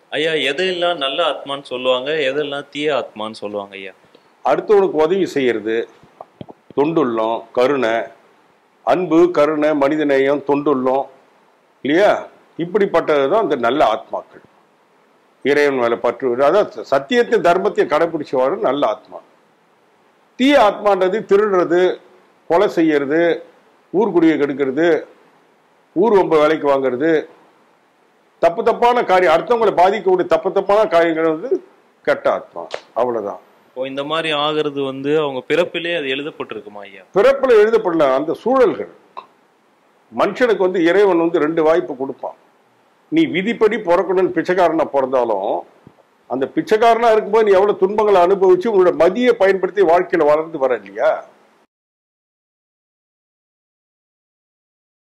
ஐயா எதெல்லாம் நல்ல ஆத்மான்னு சொல்லுவாங்க எதெல்லாம் தீய ஆத்மான்னு சொல்லுவாங்க ஐயா அடுத்தவனுக்கு உதவி செய்யறது தொண்டுள்ளம் கருணை அன்பு கருணை மனிதநேயம் தொண்டுள்ளம் இல்லையா இப்படிப்பட்டது தான் இந்த நல்ல ஆத்மாக்கள் இறைவன் மேல பற்று அதாவது சத்தியத்தை தர்மத்தை கடைபிடிச்சவாறு நல்ல ஆத்மா தீய ஆத்மான்றது திருடுறது கொலை செய்யறது ஊர்குடியை கெடுக்கிறது ஊர் ரொம்ப வேலைக்கு வாங்குறது தப்பு தப்பான காரியம் அடுத்தவங்களை பாதிக்கக்கூடிய தப்பு தப்பான காரியங்கள் வந்து கெட்ட ஆத்மா அவ்வளவுதான் இப்போ இந்த மாதிரி ஆகிறது வந்து அவங்க பிறப்பிலே அது எழுதப்பட்டிருக்குமா ஐயா பிறப்புல எழுதப்படல அந்த சூழல்கள் மனுஷனுக்கு வந்து இறைவன் வந்து ரெண்டு வாய்ப்பு கொடுப்பான் நீ விதிப்படி பிறக்கணும்னு பிச்சைக்காரனா பிறந்தாலும் அந்த பிச்சைக்காரனா இருக்கும்போது நீ எவ்வளவு துன்பங்களை அனுபவிச்சு உன்னோட மதியை பயன்படுத்தி வாழ்க்கையில வளர்ந்து வர இல்லையா